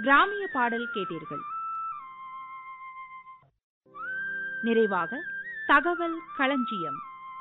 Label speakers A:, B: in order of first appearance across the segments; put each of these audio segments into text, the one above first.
A: கிராமிய பாடல் கேட்டீர்கள் நிறைவாக தகவல் களஞ்சியம்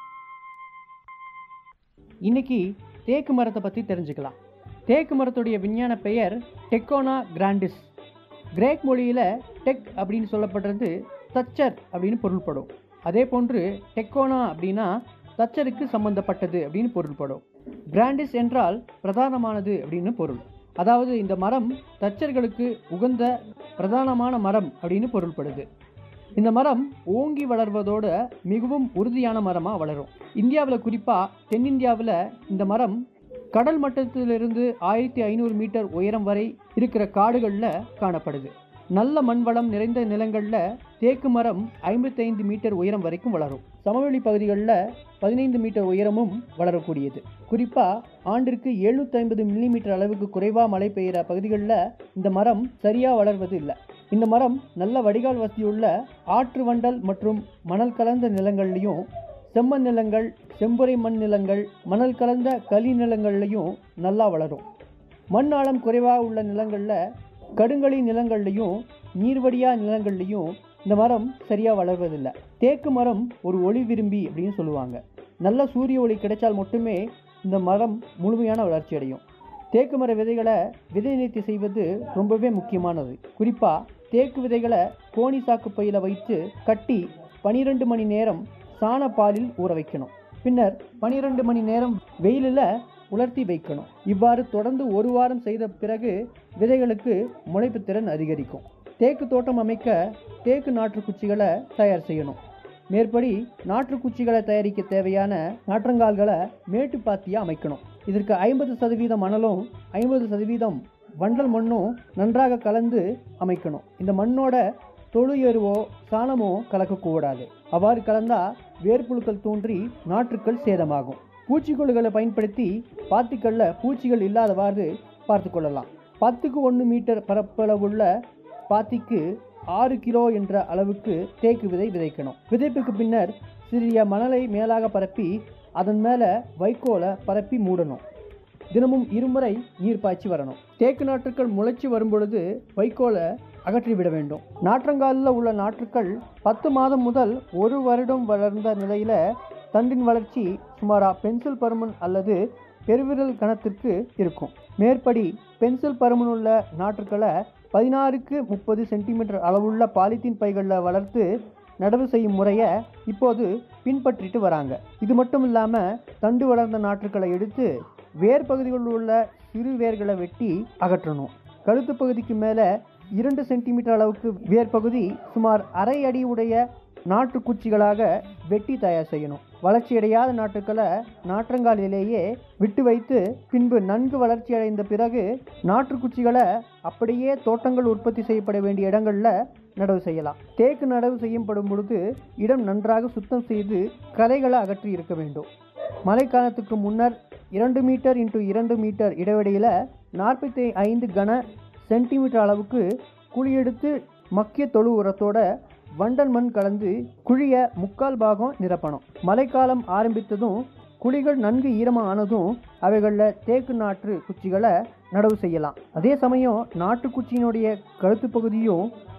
B: இன்னைக்கு தேக்கு மரத்தை பற்றி தெரிஞ்சுக்கலாம் தேக்கு மரத்துடைய விஞ்ஞான பெயர் டெக்கோனா கிராண்டிஸ் கிரேக் மொழியில் டெக் அப்படின்னு சொல்லப்படுறது தச்சர் அப்படின்னு பொருள்படும் அதே போன்று டெக்கோனா அப்படின்னா தச்சருக்கு சம்பந்தப்பட்டது அப்படின்னு பொருள்படும் கிராண்டிஸ் என்றால் பிரதானமானது அப்படின்னு பொருள் அதாவது இந்த மரம் தச்சர்களுக்கு உகந்த பிரதானமான மரம் அப்படின்னு பொருள்படுது இந்த மரம் ஓங்கி வளர்வதோட மிகவும் உறுதியான மரமாக வளரும் இந்தியாவில் குறிப்பாக தென்னிந்தியாவில் இந்த மரம் கடல் மட்டத்திலிருந்து ஆயிரத்தி ஐநூறு மீட்டர் உயரம் வரை இருக்கிற காடுகளில் காணப்படுது நல்ல மண் வளம் நிறைந்த நிலங்களில் தேக்கு மரம் ஐம்பத்தைந்து மீட்டர் உயரம் வரைக்கும் வளரும் சமவெளி பகுதிகளில் பதினைந்து மீட்டர் உயரமும் வளரக்கூடியது குறிப்பாக ஆண்டிற்கு எழுநூற்றி ஐம்பது மில்லிமீட்டர் அளவுக்கு குறைவாக மழை பெய்கிற பகுதிகளில் இந்த மரம் சரியாக வளர்வது இல்லை இந்த மரம் நல்ல வடிகால் வசதியுள்ள ஆற்று வண்டல் மற்றும் மணல் கலந்த நிலங்கள்லையும் செம்மண் நிலங்கள் செம்புரை மண் நிலங்கள் மணல் கலந்த களி நிலங்கள்லையும் நல்லா வளரும் மண் ஆழம் குறைவாக உள்ள நிலங்களில் கடுங்களி நிலங்கள்லையும் நீர்வடியா நிலங்கள்லையும் இந்த மரம் சரியாக வளர்வதில்லை தேக்கு மரம் ஒரு ஒளி விரும்பி அப்படின்னு சொல்லுவாங்க நல்ல சூரிய ஒளி கிடைச்சால் மட்டுமே இந்த மரம் முழுமையான வளர்ச்சி அடையும் தேக்கு மர விதைகளை விதை நீர்த்தி செய்வது ரொம்பவே முக்கியமானது குறிப்பாக தேக்கு விதைகளை கோணி சாக்கு பையில வைத்து கட்டி பனிரெண்டு மணி நேரம் சாண பாலில் ஊற வைக்கணும் பின்னர் பனிரெண்டு மணி நேரம் வெயிலில் உலர்த்தி வைக்கணும் இவ்வாறு தொடர்ந்து ஒரு வாரம் செய்த பிறகு விதைகளுக்கு முளைப்பு திறன் அதிகரிக்கும் தேக்கு தோட்டம் அமைக்க தேக்கு நாற்று குச்சிகளை தயார் செய்யணும் மேற்படி நாற்று குச்சிகளை தயாரிக்க தேவையான நாற்றங்கால்களை மேட்டுப்பாத்தியாக அமைக்கணும் இதற்கு ஐம்பது சதவீதம் மணலும் ஐம்பது சதவீதம் வண்டல் மண்ணும் நன்றாக கலந்து அமைக்கணும் இந்த மண்ணோட தொழு எருவோ சாணமோ கலக்கக்கூடாது அவ்வாறு கலந்தால் வேர்ப்புழுக்கள் தோன்றி நாற்றுக்கள் சேதமாகும் பூச்சிக்கொல்லிகளை பயன்படுத்தி பாத்திகளில் பூச்சிகள் இல்லாதவாறு பார்த்து கொள்ளலாம் பத்துக்கு ஒன்று மீட்டர் பரப்பளவுள்ள பாத்திக்கு ஆறு கிலோ என்ற அளவுக்கு தேக்கு விதை விதைக்கணும் விதைப்புக்கு பின்னர் சிறிய மணலை மேலாக பரப்பி அதன் மேலே வைக்கோலை பரப்பி மூடணும் தினமும் இருமுறை நீர் பாய்ச்சி வரணும் தேக்கு நாற்றுக்கள் முளைச்சி வரும்பொழுது வைக்கோலை அகற்றிவிட வேண்டும் நாற்றங்காலில் உள்ள நாற்றுக்கள் பத்து மாதம் முதல் ஒரு வருடம் வளர்ந்த நிலையில் தண்டின் வளர்ச்சி சுமாரா பென்சில் பருமன் அல்லது பெருவிரல் கணத்திற்கு இருக்கும் மேற்படி பென்சில் பருமன் உள்ள நாற்றுக்களை பதினாறுக்கு முப்பது சென்டிமீட்டர் அளவுள்ள பாலித்தீன் பைகளில் வளர்த்து நடவு செய்யும் முறையை இப்போது பின்பற்றிட்டு வராங்க இது மட்டும் இல்லாமல் தண்டு வளர்ந்த நாற்றுக்களை எடுத்து வேர் பகுதிகளில் உள்ள சிறு வேர்களை வெட்டி அகற்றணும் கழுத்து பகுதிக்கு மேலே இரண்டு சென்டிமீட்டர் அளவுக்கு வேர் பகுதி சுமார் அரை அடி உடைய நாற்று குச்சிகளாக வெட்டி தயார் செய்யணும் வளர்ச்சியடையாத நாற்றுக்களை நாற்றங்காலிலேயே விட்டு வைத்து பின்பு நன்கு வளர்ச்சி அடைந்த பிறகு நாற்று குச்சிகளை அப்படியே தோட்டங்கள் உற்பத்தி செய்யப்பட வேண்டிய இடங்களில் நடவு செய்யலாம் தேக்கு நடவு செய்யப்படும் பொழுது இடம் நன்றாக சுத்தம் செய்து களைகளை அகற்றி இருக்க வேண்டும் மழைக்காலத்துக்கு முன்னர் இரண்டு மீட்டர் இன்ட்டு இரண்டு மீட்டர் இடைவெளியில் நாற்பத்தி ஐந்து கன சென்டிமீட்டர் அளவுக்கு குழி எடுத்து மக்கிய தொழு உரத்தோட வண்டல் மண் கலந்து குழிய முக்கால் பாகம் நிரப்பணும் மழைக்காலம் ஆரம்பித்ததும் குழிகள் நன்கு ஈரமாக ஆனதும் அவைகளில் தேக்கு நாற்று குச்சிகளை நடவு செய்யலாம் அதே சமயம் நாட்டு குச்சியினுடைய கழுத்து பகுதியும்